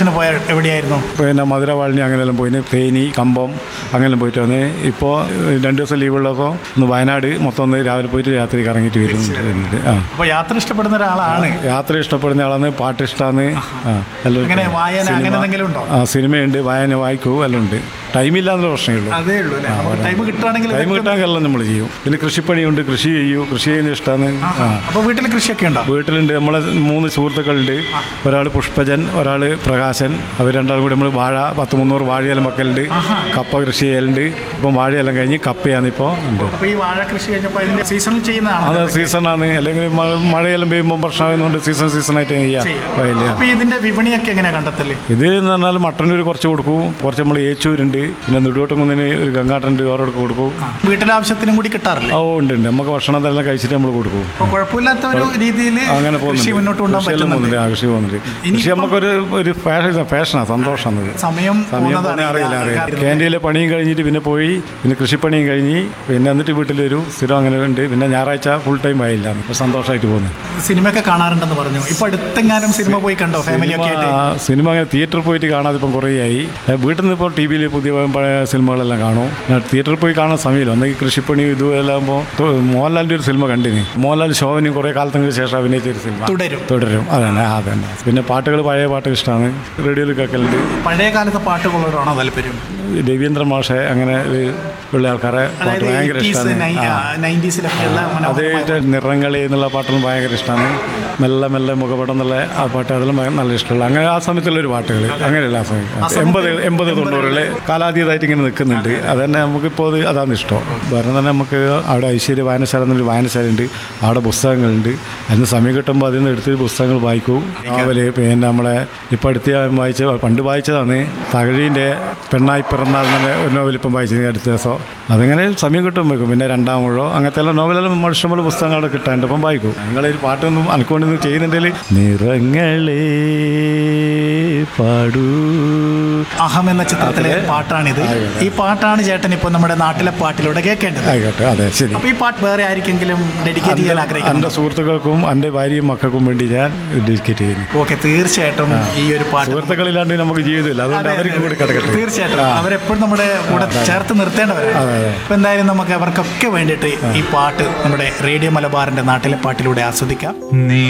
എക്സ്കർഷന് പോയ എവിടെയായിരുന്നു പിന്നെ മധുരവാളിനി അങ്ങനെയെല്ലാം പോയിന് തേനി കമ്പം അങ്ങനെല്ലാം പോയിട്ട് വന്ന് ഇപ്പോൾ രണ്ട് ദിവസം ലീവുള്ളപ്പോൾ ഒന്ന് വയനാട് മൊത്തം ഒന്ന് രാവിലെ പോയിട്ട് രാത്രി കറങ്ങിയിട്ട് വരുന്നുണ്ട് ആ അപ്പോൾ യാത്ര ഇഷ്ടപ്പെടുന്ന ഒരാളാണ് യാത്ര ഇഷ്ടപ്പെടുന്ന ആളാണ് പാട്ട് ഇഷ്ടമാണ് ആ എല്ലാം അങ്ങനെ വായന സിനിമ. അങ്ങനെ എന്തെങ്കിലും ഉണ്ടോ ആ സിനിമയുണ്ട് വായന വായിക്കൂ എല്ലാം ഉണ്ട് ടൈമില്ലാന്നുള്ള പ്രശ്നമേ ഉള്ളൂ അതേ ഉള്ളൂ അല്ലേ നമുക്ക് ടൈം കിട്ടുകയാണെങ്കിൽ ടൈം കിട്ടാൻ നമ്മൾ ചെയ്യും പിന്നെ കൃഷിപ്പണിയുണ്ട് കൃഷി ചെയ്യൂ കൃഷി ചെയ്യുന്ന ഇഷ്ടമാണ് ആ അപ്പോൾ വീട്ടിൽ കൃഷിയൊക്കെ ഉണ്ടോ വീട്ടിലുണ്ട് നമ്മളെ മൂന്ന് സുഹൃത്തുക്കളുണ്ട് ഒരാൾ പുഷ്പജൻ ഒരാൾ പ്രകാശൻ അവർ രണ്ടാളും കൂടി നമ്മൾ വാഴ പത്ത് മുന്നൂറ് വാഴയെല്ലാം വെക്കലുണ്ട് കപ്പ കൃഷി ചെയ്യലുണ്ട് ഇപ്പം വാഴയെല്ലാം കഴിഞ്ഞ് കപ്പയാണ് ഇപ്പോൾ ഉണ്ട് അപ്പോൾ ഈ വാഴ കൃഷി കഴിഞ്ഞപ്പോൾ അതിന്റെ സീസണിൽ ചെയ്യുന്നതാണ് അത് സീസണാണ് അല്ലെങ്കിൽ മഴ- മഴയെല്ലാം പെയ്യുമ്പോൾ പ്രശ്നമായതുകൊണ്ട് സീസൺ സീസണായിട്ട് ചെയ്യാം വയലിൽ അപ്പോൾ ഇതിന്റെ വിപണിയൊക്കെ എങ്ങനെയാ കണ്ടെത്തല് ഇത് എന്ന് പറഞ്ഞാൽ മട്ടന്നൂർ കുറച്ച് കൊടുക്കും കുറച്ച് നമ്മൾ ഏച്ചൂരുണ്ട് പിന്നെ നെടുവോട്ടുംകുന്നിന് ഒരു ഗംഗാട്ടുണ്ട് അവരോട് കൊടുക്കും വീട്ടിലാവശ്യത്തിനും കൂടി കിട്ടാറില്ല ഓ ഉണ്ട് ഉണ്ട് നമുക്ക് ഭക്ഷണം എല്ലാം കഴിച്ചിട്ട് നമ്മൾ കൊടുക്കും അപ്പോൾ കുഴപ്പമില്ലാത്ത ഒരു രീതിയിൽ അങ്ങനെ കൃഷി മുന്നോട്ട് പോകുന്നുണ്ട് കൊണ്ടുപോകാൻ കൃഷിയെല്ലാം പറ്റുന്നുണ്ട് പോകുന്നുണ്ട് ആ കൃഷി പോകുന്നുണ്ട് കൃഷി നമുക്കൊരു ഒരു ഫാഷൻ ഫാഷനാണ് സന്തോഷമാണ് ഇത് സമയം സമയം പോകുന്നത് പോണേ അറിയില്ല അറിയില്ല അറിയില്ല. ക്യാൻറ്റീനിലെ പണിയും കഴിഞ്ഞിട്ട് പിന്നെ പോയി പിന്നെ കൃഷിപ്പണിയും കഴിഞ്ഞ് പിന്നെ എന്നിട്ട് വീട്ടിൽ വരും സ്ഥിരം അങ്ങനെ ഉണ്ട് പിന്നെ ഞായറാഴ്ച ഫുൾ ടൈം ആയില്ല അപ്പോൾ സന്തോഷമായിട്ട് പോകുന്നു സിനിമയൊക്കെ കാണാറുണ്ടെന്ന് പറഞ്ഞു ഇപ്പൊ അടുത്തെങ്ങാനും സിനിമ പോയി കണ്ടോ ഫാമിലി ഒക്കെ ആയിട്ട് സിനിമ സിനിമ അങ്ങനെ തിയേറ്ററിൽ പോയിട്ട് കാണാതെ ഇപ്പം കുറേ ആയി ഏ, വീട്ടിൽ നിന്ന് ഇപ്പോൾ ടി വിയിൽ പുതിയ പഴയ സിനിമകളെല്ലാം കാണും ഞാൻ തിയേറ്ററിൽ പോയി കാണാൻ സമയമില്ല ഒന്നെങ്കിൽ കൃഷിപ്പണി ഇതും എല്ലാം ആകുമ്പോൾ മോഹൻലാലിൻ്റെ ഒരു സിനിമ കണ്ടിന് മോഹൻലാൽ ശോഭനും കുറേ കാലത്തിന് ശേഷം അഭിനയിച്ച ഒരു സിനിമ തുടരും തുടരും അതന്നെ അതന്നെ പിന്നെ പാട്ടുകൾ പഴയ പാട്ടുകൾ ഇഷ്ടമാണ് റേഡിയോയിൽ കേൾക്കലുണ്ട് പഴയ കാലത്തെ പാട്ടുകളോടാണോ താല്പര്യം രവീന്ദ്ര മാഷെ അങ്ങനെ ഒരു ഉള്ള ആൾക്കാരെ പാട്ട് അതായത് ഭയങ്കര ഇഷ്ടമാണ് ആ നയൻറ്റീസിലൊക്കെയുള്ള അതേറ്റ് നിറങ്ങളി എന്നുള്ള പാട്ടും ഭയങ്കര ഇഷ്ടമാണ് മെല്ലെ മെല്ലെ മുഖപടം എന്നുള്ള ആ പാട്ട് അതെല്ലാം ഭയ- നല്ല ഇഷ്ടമുള്ള അങ്ങനെ ആ സമയത്തുള്ള ഒരു പാട്ടുകൾ അങ്ങനെയല്ല ആ സമയത്ത് എൺപത് എൺപത് തൊണ്ണൂറിലെ കാലാതീതമായിട്ട് ഇങ്ങനെ നിൽക്കുന്നുണ്ട് അത് തന്നെ നമുക്കിപ്പോൾ അത് അതാണ് ഇഷ്ടം വേറെ തന്നെ നമുക്ക് അവിടെ ഐശ്വര്യ വായനശാല എന്നൊരു വായനശാല ഉണ്ട് അവിടെ പുസ്തകങ്ങളുണ്ട് അതിന് സമയം കിട്ടുമ്പോൾ അതിൽ നിന്ന് എടുത്ത് പുസ്തകങ്ങൾ വായിക്കും നോവല് പിന്നെ നമ്മളെ ഇപ്പം അടുത്ത് ഞാൻ വായിച്ച പണ്ട് വായിച്ചതാണ് തകഴീൻ്റെ പെണ്ണായി പിറന്നാൽ എന്ന ഒരു നോവൽ ഇപ്പം വായിച്ചത് അടുത്ത ദിവസം അതങ്ങനെ സമയം കിട്ടും വെക്കും പിന്നെ രണ്ടാം മുഴോ അങ്ങനത്തെ എല്ലാം നോവലെല്ലാം ഇഷ്ടംപോലെ പുസ്തകങ്ങൾ കിട്ടാണ്ട് ഇപ്പം വായിക്കും ഞങ്ങളൊരു പാട്ടൊന്നും അനക്കൊണ്ടൊന്നും ചെയ്യുന്നുണ്ടെങ്കിൽ നിറങ്ങളെ പാടൂ അഹം എന്ന ചിത്രത്തിലെ പാട്ടാണിത് ഈ പാട്ടാണ് ചേട്ടൻ ഇപ്പൊ നമ്മുടെ നാട്ടിലെ പാട്ടിലൂടെ കേൾക്കേണ്ടത് ആയിക്കോട്ടെ അതെ ശരി അപ്പൊ ഈ പാട്ട് വേറെ ആർക്കെങ്കിലും ഡെഡിക്കേറ്റ് ചെയ്യാൻ ആഗ്രഹിക്കുന്നു എൻ്റെ സുഹൃത്തുക്കൾക്കും എൻ്റെ ഭാര്യയും മക്കൾക്കും വേണ്ടി ഞാൻ ഡെഡിക്കേറ്റ് ചെയ്യുന്നു ഓക്കെ തീർച്ചയായിട്ടും ഈ ഒരു പാട്ട് സുഹൃത്തുക്കളില്ലാണ്ട് നമുക്ക് ജീവിതമില്ല അതുകൊണ്ട് അതെ, അവർക്ക് കൂടി കിടക്കട്ടെ തീർച്ചയായിട്ടും അവരെപ്പോഴും നമ്മുടെ കൂടെ ചേർത്ത് നിർത്തേണ്ടവരാണ് അതെ, അതെ. അപ്പൊ എന്തായാലും നമുക്ക് അവർക്കൊക്കെ വേണ്ടിയിട്ട് ഈ പാട്ട് നമ്മുടെ റേഡിയോ മലബാറിന്റെ നാട്ടിലെ പാട്ടിലൂടെ ആസ്വദിക്കാം നീ